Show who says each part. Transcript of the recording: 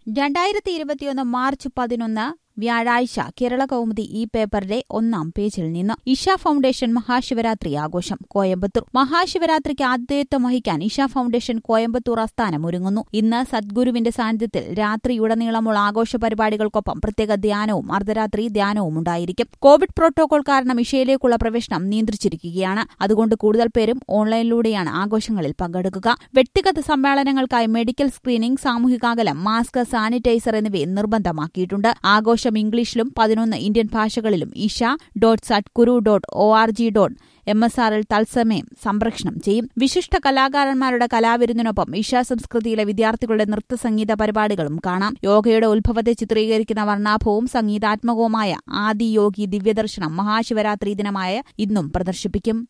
Speaker 1: രണ്ടായിരത്തി ഇരുപത്തിയൊന്ന് മാർച്ച് പതിനൊന്ന് വ്യാഴാഴ്ച കേരള കൗമുദി ഈ പേപ്പറിന്റെ ഒന്നാം പേജിൽ നിന്ന് ഇഷ ഫൗണ്ടേഷൻ മഹാശിവരാത്രി ആഘോഷം കോയമ്പത്തൂർ മഹാശിവരാത്രിക്ക് ആതിഥേയത്വം വഹിക്കാൻ ഇഷ ഫൗണ്ടേഷൻ കോയമ്പത്തൂർ ആസ്ഥാനം ഒരുങ്ങുന്നു ഇന്ന് സദ്ഗുരുവിന്റെ സാന്നിധ്യത്തിൽ രാത്രിയുടനീളമുള്ള ആഘോഷ പരിപാടികൾക്കൊപ്പം പ്രത്യേക ധ്യാനവും അർദ്ധരാത്രി ധ്യാനവും ഉണ്ടായിരിക്കും കോവിഡ് പ്രോട്ടോകോൾ കാരണം ഇഷയിലേക്കുള്ള പ്രവേശനം നിയന്ത്രിച്ചിരിക്കുകയാണ് അതുകൊണ്ട് കൂടുതൽ പേരും ഓൺലൈനിലൂടെയാണ് ആഘോഷങ്ങളിൽ പങ്കെടുക്കുക വ്യക്തിഗത സമ്മേളനങ്ങൾക്കായി മെഡിക്കൽ സ്ക്രീനിംഗ് സാമൂഹികാകലം മാസ്ക് സാനിറ്റൈസർ എന്നിവയെ നിർബന്ധമാക്കിയിട്ടുണ്ട് ആഘോഷം ഇംഗ്ലീഷിലും പതിനൊന്ന് ഇന്ത്യൻ ഭാഷകളിലും Isha dot Sadhguru dot O R G dot M S ആറിൽ തത്സമയം സംപ്രേഷണം ചെയ്യും വിശിഷ്ട കലാകാരന്മാരുടെ കലാവിരുന്നിനൊപ്പം ഇഷ സംസ്കൃതിയിലെ വിദ്യാർത്ഥികളുടെ നൃത്ത സംഗീത പരിപാടികളും കാണാം യോഗയുടെ ഉത്ഭവത്തെ ചിത്രീകരിക്കുന്ന വർണ്ണാഭവും സംഗീതാത്മകവുമായ ആദിയോഗി ദിവ്യദർശനം മഹാശിവരാത്രി ദിനമായ ഇന്നും പ്രദർശിപ്പിക്കും